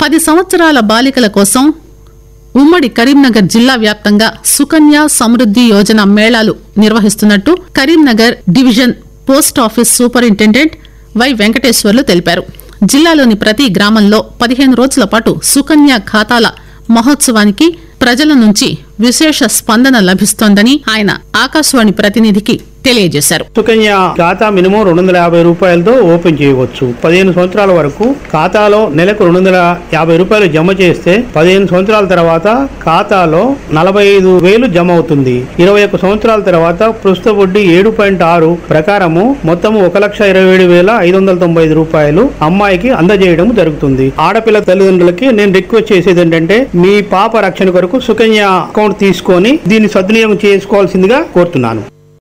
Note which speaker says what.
Speaker 1: పది సంవత్సరాల బాలికల కోసం ఉమ్మడి కరీంనగర్ జిల్లా వ్యాప్తంగా సుకన్య సమృద్ది యోజన మేళాలు నిర్వహిస్తున్నట్టు Karimnagar division post office superintendent Y Venkateswarlu తెలిపారు జిల్లాలోని ప్రతి గ్రామంలో పదిహేను రోజుల పాటు సుకన్య ఖాతాల మహోత్సవానికి ప్రజల నుంచి విశేష స్పందన లభిస్తోందని ఆయన ఆకాశవాణి ప్రతినిధికి తెలియజేశారు
Speaker 2: సుకన్య ఖాతా మినిమం రెండు వందల యాభై రూపాయలతో ఓపెన్ చేయవచ్చు పదిహేను సంవత్సరాల వరకు ఖాతాలో నెలకు రెండు వందల యాభై రూపాయలు జమ చేస్తే పదిహేను సంవత్సరాల తర్వాత ఖాతాలో నలభై ఐదు వేలు జమ అవుతుంది ఇరవై ఒక్క సంవత్సరాల తర్వాత ప్రస్తుత వడ్డీ ఏడు పాయింట్ ఆరు ప్రకారము మొత్తం ఒక లక్ష ఇరవై ఏడు వేల ఐదు వందల తొంభై ఐదు రూపాయలు అమ్మాయికి అందజేయడం జరుగుతుంది ఆడపిల్ల తల్లిదండ్రులకి నేను రిక్వెస్ట్ చేసేది ఏంటంటే మీ పాప రక్షణ కొరకు సుకన్య అకౌంట్ తీసుకొని దీన్ని సద్వినియోగం చేసుకోవాల్సిందిగా కోరుతున్నాను